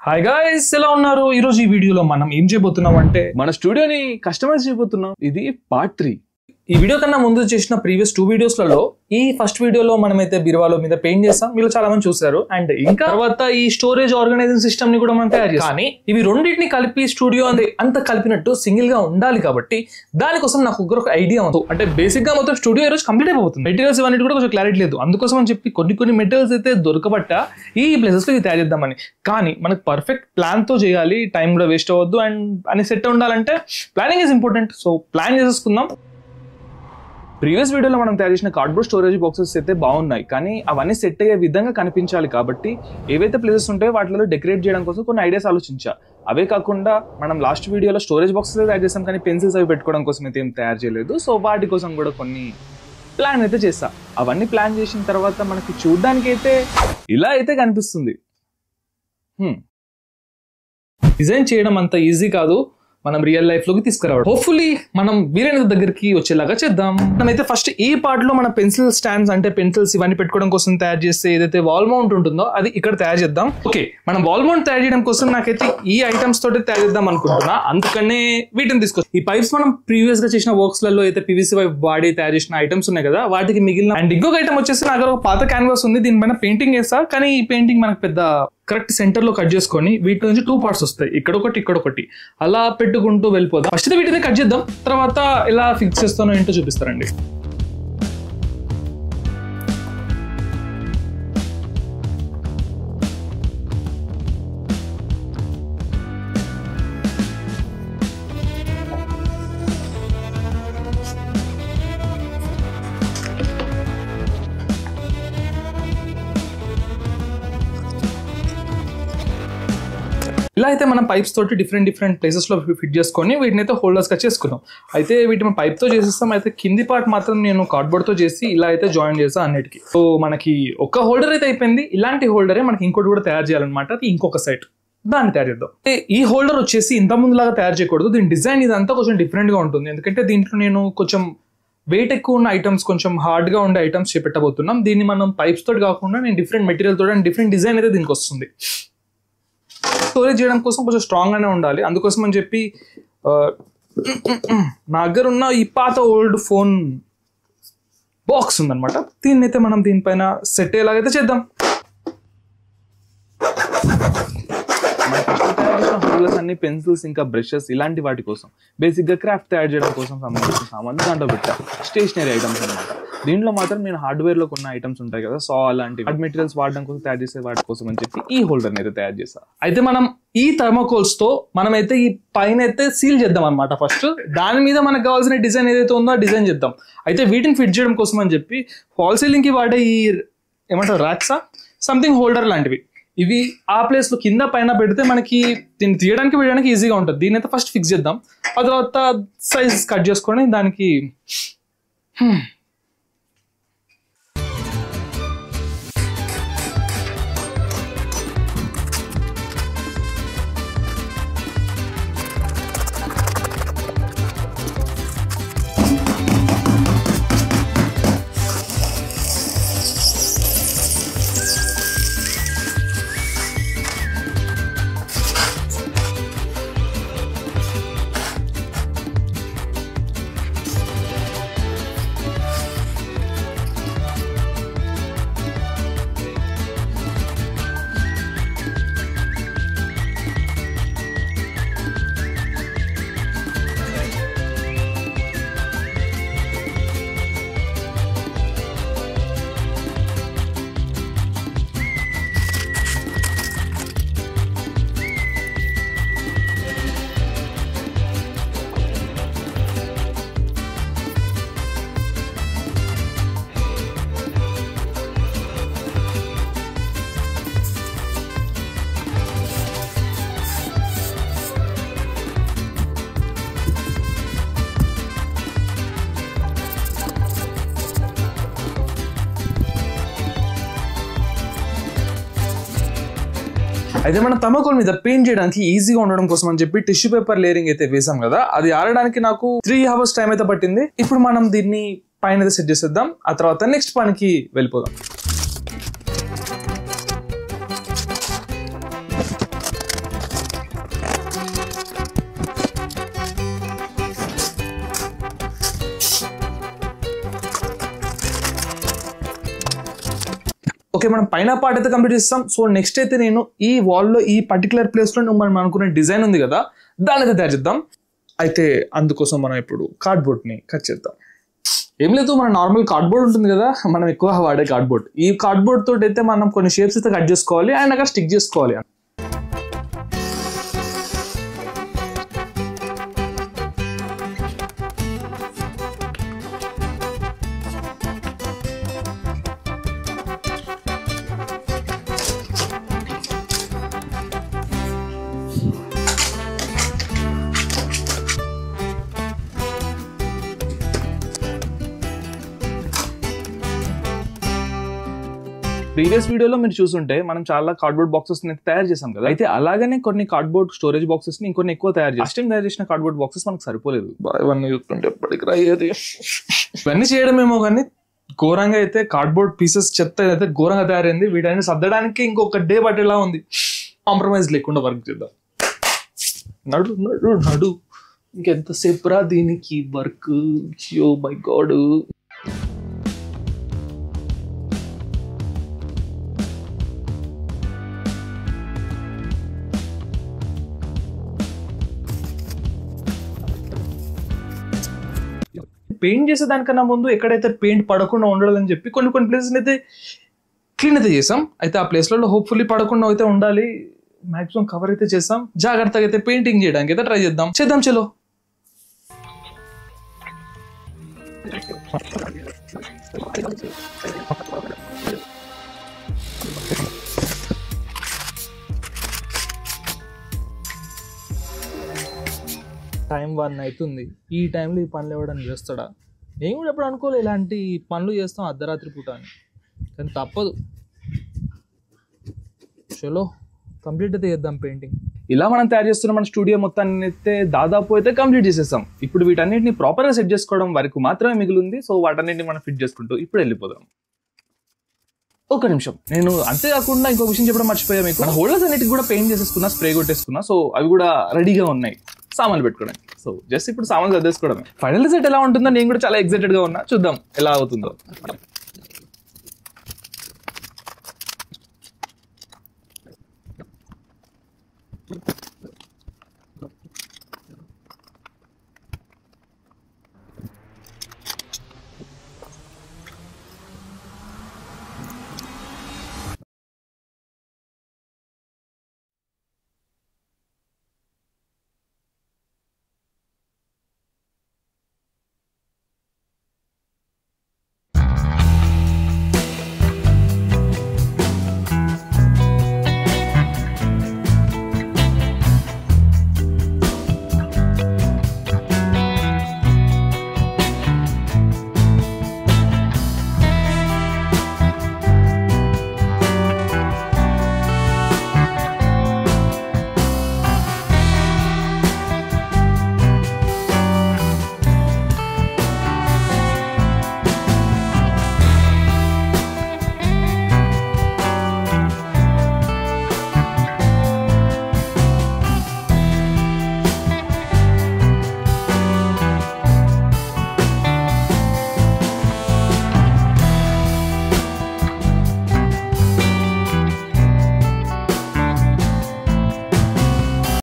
Hi guys ఎలా ఉన్నారు ఈ రోజు ఈ వీడియోలో మనం ఏం చేయబోతున్నాం అంటే మన స్టూడియోని కస్టమైజ్ చేయబోతున్నాం ఇది పార్ట్ త్రీ ఈ వీడియో కన్నా ముందు చేసిన ప్రీవియస్ టూ వీడియోస్లలో ఈ ఫస్ట్ వీడియోలో మనమైతే బీరువాలో మీద పెయింట్ చేస్తాం మీరు చాలా మంది చూసారు అండ్ ఇంకా తర్వాత ఈ స్టోరేజ్ ఆర్గనైజింగ్ సిస్టమ్ ని కూడా మనం తయారు చేస్తాం కానీ ఇవి రెండింటిని కలిపి స్టూడియో అంతే అంత కలిపినట్టు సింగిల్ గా ఉండాలి కాబట్టి దానికోసం నాకు ఒక ఐడియా ఉంది అంటే బేసిక్ గా మొత్తం స్టూడియో ఈ రోజు కంప్లీట్ అయిపోతుంది మెటీరియల్స్ ఇవన్నీ కూడా కొంచెం క్లారిటీ లేదు అందుకోసం అని చెప్పి కొన్ని కొన్ని మెటీరియల్స్ అయితే దొరకబట్ట ఈ ప్లేసెస్ లో ఇది తయారు చేద్దామని కానీ మనకు పర్ఫెక్ట్ ప్లాన్ తో చేయాలి టైం కూడా వేస్ట్ అవ్వద్దు అండ్ అని సెట్ ఉండాలంటే planning is important so plan చేసేసుకుందాం ప్రీవియస్ వీడియోలో మనం తయారు చేసిన కార్డ్బోర్డ్ స్టోరేజ్ బాక్సెస్ అయితే బాగున్నాయి కానీ అవన్నీ సెట్ అయ్యే విధంగా కనిపించాలి కాబట్టి ఏవైతే ప్లేసెస్ ఉంటాయో వాటిలో డెకరేట్ చేయడం కోసం కొన్ని ఐడియాస్ ఆలోచించా అవే కాకుండా మనం లాస్ట్ వీడియోలో స్టోరేజ్ బాక్సెస్ తయారు చేసాం కానీ పెన్సిల్స్ అవి పెట్టుకోవడం కోసం అయితే ఏం తయారు చేయలేదు సో వాటి కోసం కూడా కొన్ని ప్లాన్ అయితే చేస్తా అవన్నీ ప్లాన్ చేసిన తర్వాత మనకి చూడడానికి అయితే ఇలా అయితే కనిపిస్తుంది హ్మ్. డిజైన్ చేయడం అంత ఈజీ కాదు మనం రియల్ లైఫ్ లోకి తీసుకురావడం హోప్ఫుల్లీ మనం వీలైనంత దగ్గరికి వచ్చేలాగా చేద్దాం మనమైతే ఫస్ట్ ఈ పార్ట్ లో మన పెన్సిల్ స్టాండ్స్ అంటే పెన్సిల్స్ ఇవన్నీ పెట్టుకోవడం కోసం తయారు చేస్తే ఏదైతే వాల్ మౌంట్ ఉంటుందో అది ఇక్కడ తయారు చేద్దాం ఓకే మనం వాల్ మౌంట్ తయారు చేయడం కోసం నాకైతే ఈ ఐటమ్స్ తోటి తయారు చేద్దాం అనుకుంటున్నా అందుకనే వీటిని తీసుకో ఈ పైప్స్ మనం ప్రీవియస్ గా చేసిన వర్క్స్ లలో అయితే పీవీసీ పైప్ వాడి తయారు చేసిన ఐటమ్స్ ఉన్నాయి కదా వాటికి మిగిలిన అండ్ ఇంకొక ఐటమ్ వచ్చేసి నా దగ్గర ఒక పాత క్యాన్వాస్ ఉంది దీనిపైన పెయింటింగ్ వేస్తా కానీ ఈ పెయింటింగ్ మనకు పెద్ద కరెక్ట్ సెంటర్ లో కట్ చేసుకొని వీటి నుంచి టూ పార్ట్స్ వస్తాయి ఇక్కడ ఒకటి ఇక్కడ ఒకటి అలా పెట్టుకుంటూ వెళ్ళిపోదాం ఫస్ట్ వీటిని కట్ చేద్దాం తర్వాత ఎలా ఫిక్స్ చేస్తానో ఏంటో చూపిస్తారండి ఇలా అయితే మనం పైప్స్ తోటి డిఫరెంట్ డిఫరెంట్ ప్లేసెస్ లో ఫిట్ చేసుకొని వీటిని అయితే హోల్డర్స్ గా చేసుకున్నాం అయితే వీటిని మనం pipe తో చేసేస్తాం అయితే కింది పార్ట్ మాత్రం నేను కార్డ్బోర్డ్ తో చేసి ఇలా అయితే జాయిన్ చేస్తాను అన్నిటికి సో మనకి ఒక హోల్డర్ అయితే అయిపోయింది ఇలాంటి హోల్డరే మనకి ఇంకోటి కూడా తయారు చేయాలన్నమాట అది ఇంకొక సైట్ దాన్ని తయారు చేద్దాం అయితే ఈ హోల్డర్ వచ్చేసి ఇంత ముందులాగా తయారు చేయకూడదు దీని డిజైన్ ఇదంతా కొంచెం డిఫరెంట్ గా ఉంటుంది ఎందుకంటే దీంట్లో నేను కొంచెం వెయిట్ ఎక్కువ ఉన్న ఐటమ్స్ కొంచెం హార్డ్ గా ఉండే ఐటమ్స్ చేపెట్టబోతున్నాం దీన్ని మనం పైప్స్ తోటి కాకుండా నేను డిఫరెంట్ మెటీరియల్ తోటి అండ్ డిఫరెంట్ డిజైన్ అయితే దీనికి వస్తుంది స్టోరేజ్ చేయడం కోసం కొంచెం స్ట్రాంగ్ గానే ఉండాలి అందుకోసం అని చెప్పి ఆ, నా దగ్గర ఉన్న ఈ పాత ఓల్డ్ ఫోన్ బాక్స్ ఉందన్నమాట దీన్ని అయితే మనం దీనిపైన సెట్ అయ్యేలాగైతే చేద్దాం హోల్డర్స్ అన్ని పెన్సిల్స్ ఇంకా బ్రషెస్ ఇలాంటి వాటి కోసం బేసిక్ గా క్రాఫ్ట్ తయారు చేయడం కోసం సంబంధించిన సామాన్ దాంట్లో పెట్టా స్టేషనరీ ఐటమ్స్ అనమాట దీంట్లో మాత్రం నేను హార్డ్వేర్ లో కొన్న ఐటమ్స్ ఉంటాయి కదా సో అలాంటి హార్డ్ మెటీరియల్స్ వాడడం కోసం తయారు చేసే వాటి కోసం అని చెప్పి ఈ హోల్డర్ అయితే తయారు చేసా అయితే మనం ఈ థర్మోకోల్స్ తో మనం అయితే ఈ పైన అయితే సీల్ చేద్దాం అనమాట ఫస్ట్ దాని మీద మనకు కావాల్సిన డిజైన్ ఏదైతే ఉందో ఆ డిజైన్ చేద్దాం అయితే వీటిని ఫిట్ చేయడం కోసం అని చెప్పి ఫాల్ సీలింగ్ కి వాడే ఈ ఏమంటారు ర్యాక్సా సంథింగ్ హోల్డర్ లాంటివి ఇవి ఆ ప్లేస్ లో కింద పైన పెడితే మనకి దీన్ని తీయడానికి వేయడానికి ఈజీగా ఉంటుంది దీని అయితే ఫస్ట్ ఫిక్స్ చేద్దాం ఆ తర్వాత సైజ్ కట్ చేసుకొని దానికి అయితే మనం తమకోల్ మీద పెయింట్ చేయడానికి ఈజీగా ఉండడం కోసం అని చెప్పి టిష్యూ పేపర్ లేరింగ్ అయితే వేసాం కదా అది ఆరడానికి నాకు త్రీ అవర్స్ టైం అయితే పట్టింది ఇప్పుడు మనం దీన్ని పైన అయితే సెట్ చేసేద్దాం ఆ తర్వాత నెక్స్ట్ పనికి వెళ్ళిపోదాం ఓకే మనం పైన పార్ట్ అయితే కంప్లీట్ చేస్తాం సో నెక్స్ట్ అయితే నేను ఈ వాల్లో ఈ పర్టికులర్ ప్లేస్లో మనం అనుకునే డిజైన్ ఉంది కదా దాన్ని అయితే తయారు చేద్దాం అయితే అందుకోసం మనం ఇప్పుడు కార్డ్బోర్డ్ని కట్ చేద్దాం ఏం లేదు మన నార్మల్ కార్డ్బోర్డ్ ఉంటుంది కదా మనం ఎక్కువ వాడే కార్డ్బోర్డ్ ఈ కార్డ్బోర్డ్ తోటి అయితే మనం కొన్ని షేప్స్ అయితే కట్ చేసుకోవాలి అండ్ అక్కడ స్టిక్ చేసుకోవాలి ప్రీవియస్ వీడియోలో మీరు చూసుంటే మనం చాలా కార్డ్బోర్డ్ బాక్సెస్ తయారు చేసాం కదా అయితే అలాగనే కొన్ని కార్డ్బోర్డ్ స్టోరేజ్ బాక్సెస్ ని ఇంకొన్ని ఎక్కువ తయారు చేస్తాం టైం తయారు చేసిన కార్డ్బోర్డ్ బాక్సెస్ మనకు సరిపోలేదు ఇవన్నీ చూస్తుంటే ఎప్పటికి రాయేది ఇవన్నీ చేయడమేమో కానీ ఘోరంగా అయితే కార్డ్బోర్డ్ పీసెస్ చెత్త అయితే ఘోరంగా తయారైంది వీటన్ని సర్దడానికి ఇంకొక డే పట్టేలా ఉంది కాంప్రమైజ్ లేకుండా వర్క్ చేద్దాం నడు నడు నడు ఇంకెంతసేపు రా దీనికి work yo my God paint చేసేదానికన్నా ముందు ఎక్కడైతే పెయింట్ పడకుండా ఉండాలని చెప్పి కొన్ని కొన్ని ప్లేసెస్ అయితే క్లీన్ అయితే చేసాం అయితే ఆ ప్లేస్లలో హోప్ఫుల్లీ పడకుండా అయితే ఉండాలి మాక్సిమం కవర్ అయితే చేసాం జాగ్రత్తగా అయితే పెయింటింగ్ చేయడానికి అయితే ట్రై చేద్దాం చేద్దాం చలో టైం వన్ అవుతుంది ఈ టైంలో ఈ పనులు ఇవ్వడం చేస్తాడా నేను కూడా ఎప్పుడు అనుకోలే ఇలాంటి పనులు చేస్తాం అర్ధరాత్రి పూట అని కానీ తప్పదు చలో కంప్లీట్ అయితే చేద్దాం పెయింటింగ్ ఇలా మనం తయారు చేస్తున్న మన స్టూడియో మొత్తాన్ని అయితే దాదాపు అయితే కంప్లీట్ చేసేసాం ఇప్పుడు వీటన్నిటిని ప్రాపర్ గా సెట్ చేసుకోవడం వరకు మాత్రమే మిగిలింది సో వాటన్నిటిని మనం ఫిట్ చేసుకుంటూ ఇప్పుడు వెళ్ళిపోదాం ఒక నిమిషం నేను అంతేకాకుండా ఇంకో విషయం చెప్పడం మర్చిపోయా మీకు మన హోల్డర్స్ అన్నిటికి కూడా పెయింట్ చేసేసుకున్నా స్ప్రే కొట్టేసుకున్నా సో అవి కూడా రెడీగా ఉన్నాయి సామాన్లు పెట్టుకోవడానికి సో జస్ట్ ఇప్పుడు సామాన్లు సర్దేసుకోవడమే ఫైనల్ సెట్ ఎలా ఉంటుందో నేను కూడా చాలా ఎక్సైటెడ్ గా ఉన్నా చూద్దాం ఎలా అవుతుందో